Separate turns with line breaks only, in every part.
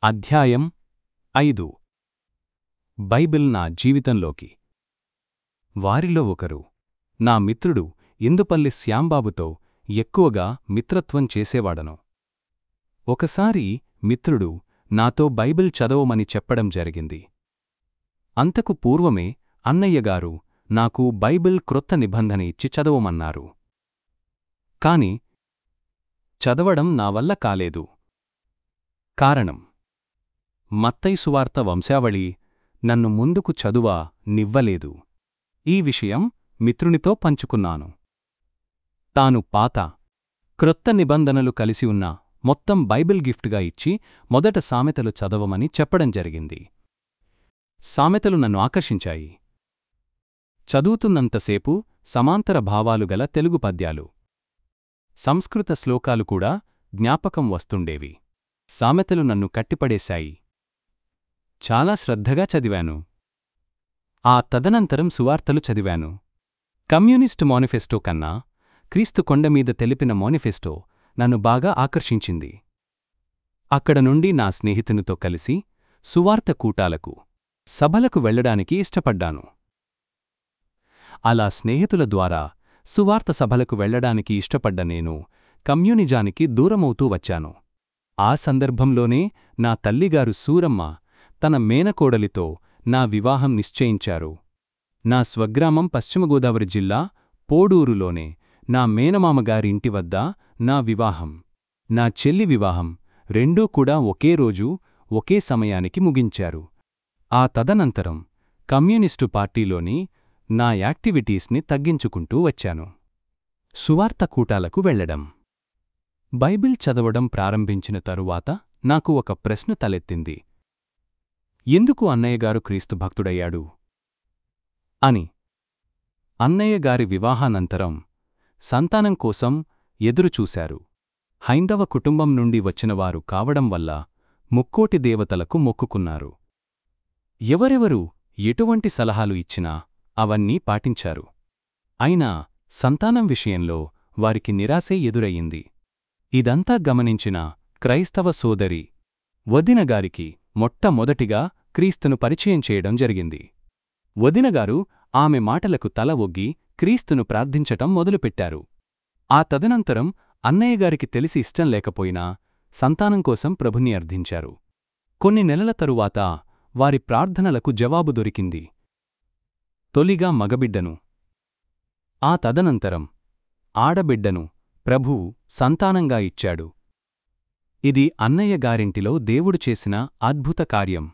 అధ్యాయం ఐదు బైబిల్ నా జీవితంలోకి వారిలో ఒకరు నా మిత్రుడు ఇందుపల్లి శ్యాంబాబుతో ఎక్కువగా మిత్రత్వం చేసేవాడను ఒకసారి మిత్రుడు నాతో బైబిల్ చదవమని చెప్పడం జరిగింది అంతకు పూర్వమే అన్నయ్యగారు నాకు బైబిల్ క్రొత్త నిబంధన ఇచ్చి చదవమన్నారు కాని చదవడం నా వల్ల కాలేదు కారణం మత్తయి సువార్త వంశావళి నన్ను ముందుకు చదువ నివ్వలేదు ఈ విషయం మిత్రునితో పంచుకున్నాను తాను పాత క్రొత్త నిబంధనలు కలిసి ఉన్న మొత్తం బైబిల్ గిఫ్ట్గా ఇచ్చి మొదట సామెతలు చదవమని చెప్పడం జరిగింది సామెతలు నన్ను ఆకర్షించాయి చదువుతున్నంతసేపు సమాంతర భావాలు గల తెలుగు పద్యాలు సంస్కృత శ్లోకాలు కూడా జ్ఞాపకం వస్తుండేవి సామెతలు నన్ను కట్టిపడేశాయి చాలా శ్రద్ధగా చదివాను ఆ తదనంతరం సువార్తలు చదివాను కమ్యూనిస్టు మానిఫెస్టో కన్నా క్రీస్తు కొండమీద తెలిపిన మానిఫెస్టో నన్ను బాగా ఆకర్షించింది అక్కడ నుండి నా స్నేహితునితో కలిసి సువార్త కూటాలకు సభలకు వెళ్లడానికి ఇష్టపడ్డాను అలా స్నేహితుల ద్వారా సువార్త సభలకు వెళ్లడానికి ఇష్టపడ్డ నేను కమ్యూనిజానికి దూరమవుతూ వచ్చాను ఆ సందర్భంలోనే నా తల్లిగారు సూరమ్మ తన మేనకోడలితో నా వివాహం నిశ్చయించారు నా స్వగ్రామం పశ్చిమగోదావరి జిల్లా పోడూరులోనే నా మేనమామగారి ఇంటి వద్ద నా వివాహం నా చెల్లి వివాహం రెండూ కూడా ఒకే రోజు ఒకే సమయానికి ముగించారు ఆ తదనంతరం కమ్యూనిస్టు పార్టీలోని నా యాక్టివిటీస్ని తగ్గించుకుంటూ వచ్చాను సువార్త కూటాలకు వెళ్లడం బైబిల్ చదవడం ప్రారంభించిన తరువాత నాకు ఒక ప్రశ్న తలెత్తింది ఎందుకు అన్నయ్యగారు క్రీస్తు భక్తుడయ్యాడు అని అన్నయ్యగారి వివాహానంతరం సంతానం కోసం ఎదురుచూశారు హైందవ కుటుంబం నుండి వచ్చినవారు కావడం వల్ల ముక్కోటి దేవతలకు మొక్కుకున్నారు ఎవరెవరు ఎటువంటి సలహాలు ఇచ్చినా అవన్నీ పాటించారు అయినా సంతానం విషయంలో వారికి నిరాశే ఎదురయ్యింది ఇదంతా గమనించిన క్రైస్తవ సోదరి వదినగారికి మొట్టమొదటిగా క్రీస్తును పరిచయం చేయడం జరిగింది వదినగారు ఆమె మాటలకు తల ఒగ్గి క్రీస్తును ప్రార్థించటం మొదలుపెట్టారు ఆ తదనంతరం అన్నయ్యగారికి తెలిసి ఇష్టం లేకపోయినా సంతానం కోసం ప్రభుని అర్థించారు కొన్ని నెలల తరువాత వారి ప్రార్థనలకు జవాబు దొరికింది తొలిగా మగబిడ్డను ఆ తదనంతరం ఆడబిడ్డను ప్రభువు సంతానంగా ఇచ్చాడు ఇది అన్నయ్య గారింటిలో దేవుడు చేసిన అద్భుత కార్యం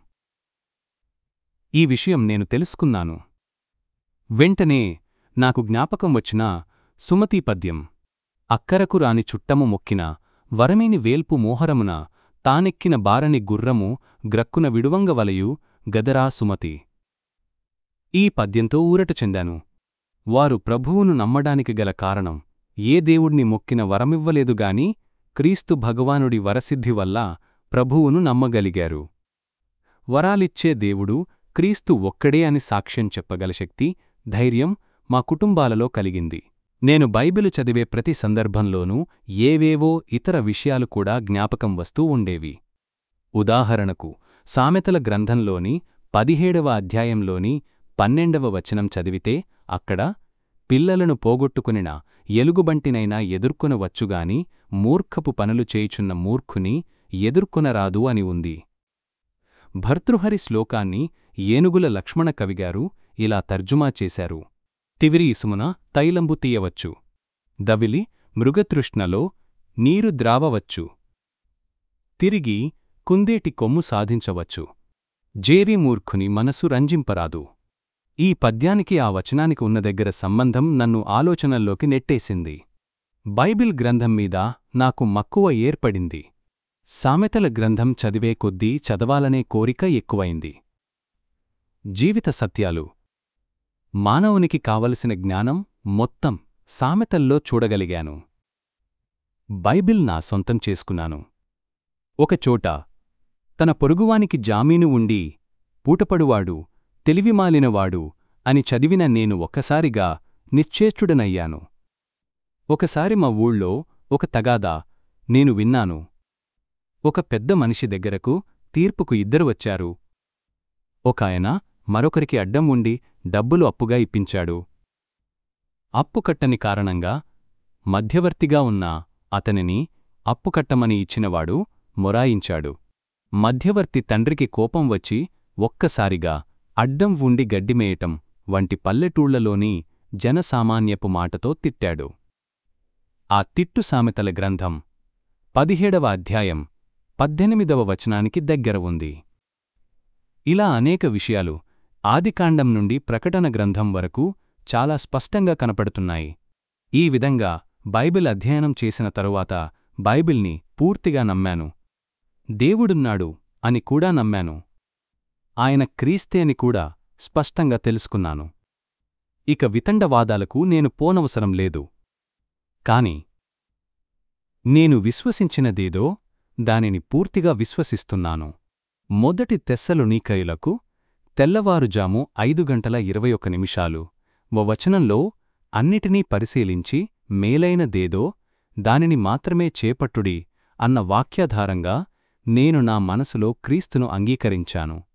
ఈ విషయం నేను తెలుసుకున్నాను వెంటనే నాకు జ్ఞాపకం వచ్చిన సుమతీ పద్యం అక్కరకు రాని చుట్టము మొక్కిన వరమేని వేల్పు మోహరమున తానెక్కిన బారని గుర్రము గ్రక్కున విడువంగవలయు గదరా సుమతి ఈ పద్యంతో ఊరట చెందాను వారు ప్రభువును నమ్మడానికి గల కారణం ఏ దేవుణ్ణి మొక్కిన వరమివ్వలేదుగాని క్రీస్తు భగవానుడి వరసిద్ధి వల్ల ప్రభువును నమ్మగలిగారు వరాలిచ్చే దేవుడు క్రీస్తు ఒక్కడే అని సాక్ష్యం చెప్పగల శక్తి ధైర్యం మా కుటుంబాలలో కలిగింది నేను బైబిలు చదివే ప్రతి సందర్భంలోనూ ఏవేవో ఇతర విషయాలు కూడా జ్ఞాపకం వస్తూ ఉండేవి ఉదాహరణకు సామెతల గ్రంథంలోని పదిహేడవ అధ్యాయంలోని పన్నెండవ వచనం చదివితే అక్కడ పిల్లలను పోగొట్టుకునిన ఎలుగుబంటినైనా ఎదుర్కొనవచ్చుగాని మూర్ఖపు పనులు చేయుచున్న మూర్ఖుని ఎదుర్కొనరాదు అని ఉంది భర్తృహరి శ్లోకాన్ని ఏనుగుల లక్ష్మణ కవిగారు ఇలా తర్జుమా చేశారు తివిరి ఇసుమున తైలంబు తీయవచ్చు దవిలి మృగతృష్ణలో నీరు ద్రావవచ్చు తిరిగి కుందేటి కొమ్ము సాధించవచ్చు జేరీ మూర్ఖుని మనసు రంజింపరాదు ఈ పద్యానికి ఆ వచనానికి ఉన్న దగ్గర సంబంధం నన్ను ఆలోచనల్లోకి నెట్టేసింది బైబిల్ గ్రంథం మీద నాకు మక్కువ ఏర్పడింది సామెతల గ్రంథం చదివే కొద్దీ చదవాలనే కోరిక ఎక్కువైంది జీవిత సత్యాలు మానవునికి కావలసిన జ్ఞానం మొత్తం సామెతల్లో చూడగలిగాను బైబిల్ నా సొంతం చేసుకున్నాను ఒకచోట తన పొరుగువానికి జామీను ఉండి పూటపడువాడు తెలివిమాలినవాడు అని చదివిన నేను ఒక్కసారిగా నిశ్చేష్టుడనయ్యాను ఒకసారి మా ఊళ్ళో ఒక తగాదా నేను విన్నాను ఒక పెద్ద మనిషి దగ్గరకు తీర్పుకు ఇద్దరు వచ్చారు ఒకాయన మరొకరికి అడ్డం ఉండి డబ్బులు అప్పుగా ఇప్పించాడు అప్పుకట్టని కారణంగా మధ్యవర్తిగా ఉన్న అతనిని అప్పుకట్టమని ఇచ్చినవాడు మొరాయించాడు మధ్యవర్తి తండ్రికి కోపం వచ్చి ఒక్కసారిగా అడ్డం ఉండి గడ్డిమేయటం వంటి పల్లెటూళ్లలోని జనసామాన్యపు మాటతో తిట్టాడు ఆ తిట్టు సామెతల గ్రంథం పదిహేడవ అధ్యాయం పద్దెనిమిదవ వచనానికి దగ్గర ఉంది ఇలా అనేక విషయాలు ఆదికాండం నుండి ప్రకటన గ్రంథం వరకు చాలా స్పష్టంగా కనపడుతున్నాయి ఈ విధంగా బైబిల్ అధ్యయనం చేసిన తరువాత బైబిల్ని పూర్తిగా నమ్మాను దేవుడున్నాడు అని కూడా నమ్మాను ఆయన క్రీస్తే అని కూడా స్పష్టంగా తెలుసుకున్నాను ఇక వితండవాదాలకు నేను పోనవసరం లేదు కాని నేను విశ్వసించినదేదో దానిని పూర్తిగా విశ్వసిస్తున్నాను మొదటి తెస్సలునీకయులకు తెల్లవారుజాము ఐదు గంటల ఇరవై ఒక్క నిమిషాలు వ వచనంలో అన్నిటినీ పరిశీలించి మేలైనదేదో దానిని మాత్రమే చేపట్టుడి అన్న వాక్యాధారంగా నేను నా మనసులో క్రీస్తును అంగీకరించాను